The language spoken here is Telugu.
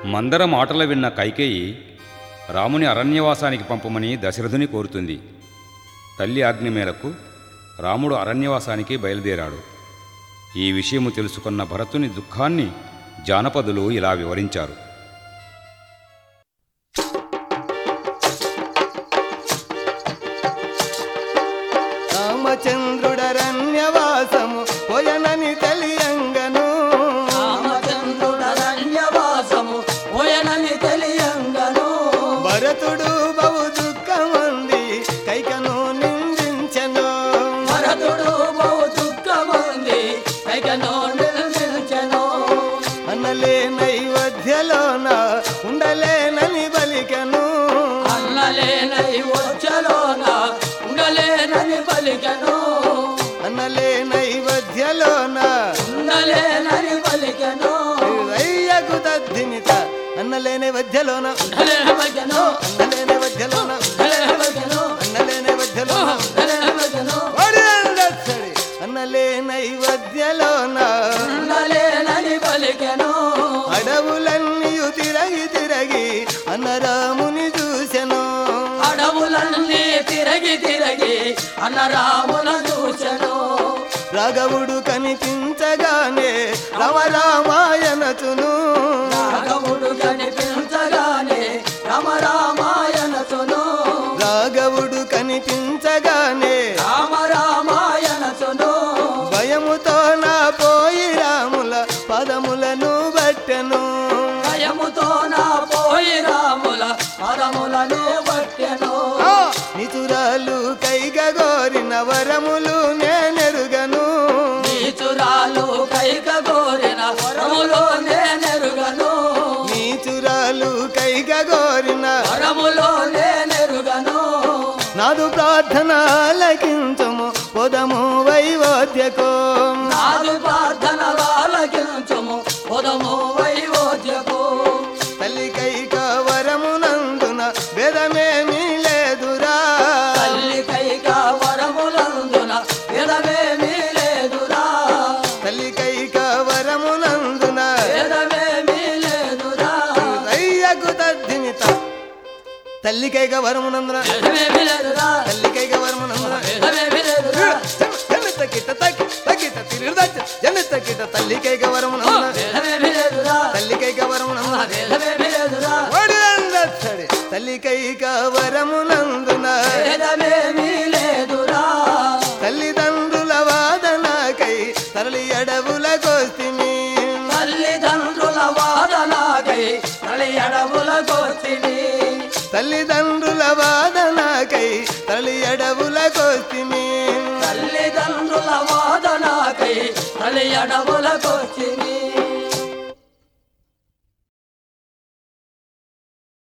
మందర మాటలు విన్న కైకేయి రాముని అరణ్యవాసానికి పంపమని దశరథుని కోరుతుంది తల్లి ఆజ్ఞ మేరకు రాముడు అరణ్యవాసానికి బయలుదేరాడు ఈ విషయము తెలుసుకున్న భరతుని దుఃఖాన్ని జానపదులు ఇలా వివరించారు రామచంద్రుడరణ్యవాసము పోయనని తెలియంగను రామచంద్రుడరణ్యవాసము పోయనని తెలియంగను భరతుడు బహు దుఃఖమంది కైకను నిందించెను భరతుడు బహు దుఃఖముంది పైకను నిల్చెను అన్నలే నైవేద్యలోన ఉండలేనని బలికెను అన్నలేనై వచ్చలోన ఉండలేనని పలికెను అన్నలే నైవేద్యలోన ఉండలేనని పలికెను అయ్యకు తద్దిమిత అన్నలేని వధ్యలోన ఉండలేని పలికెను అన్నలే నైవేద్యలోన ఉండలేని పలికెను అన్నలే నైవేద్యలోన ఉండలేని పలికెను ఒడి అందచ్చడి. అన్నలే నైవేద్యలోన ఉండలేనని పలికెను అడవులన్నీయు తిరగి తిరగి అన్నరాముని చూసెను అడవులన్నీ తిరగి తిరగి అన్న రాముల చూచెను రాఘవుడు కనిపించగానే రమరామాయణచును రాఘవుడు కనిపించగానే రామ రామాయణసును రాఘవుడు కనిపించగానే రామ రామాయణసును భయముతో నా పోయి రాముల పదములను బట్టెను భయముతో నా పోయి రాముల పదములను బట్టెను ఆ, నితురాలు కైగగోరిన వరములు నేనెరుగను నీచురాలు కైక కోరిన వరములో నేనెరుగను నీచురాలు కైగగోరిన వరములో నేనెరుగను నాదు ప్రార్థన ఆలకించుము పొదము వైవోద్యకో నాదు ప్రార్థన వాళ్ళకించుము పొదము వైవోద్యకు తల్లి కైక వరమునందున భేదమేమీ లేదురా తల్లి కైక వరములందున విధమేమీ లేదురా తల్లి కైక వరమునందున విధమేమీ లేదురా అయ్యకు తద్దిమిత తల్లి కైక వరమునందున విధమేమీ లేదురా తల్లి కైక వరమునందున విధమేమీ లేదురా జనిత కిట తగ్గి తగ్గిత తిరిగి జనిత కిట తల్లి కైక వరమునందున విధమేమీ లేదురా తల్లి కైక వరమునందున విధమేమీ లేదురా ఒడి అందచ్చడి. తల్లి కైక వరమునందున విధమేమీ లేదురా తల్లిదండ్రుల వాదనకై తరలి అడవుల కోస్తిమి తల్లిదండ్రుల వాదనాకై తల్లి అడవుల కోతిని తల్లిదండ్రుల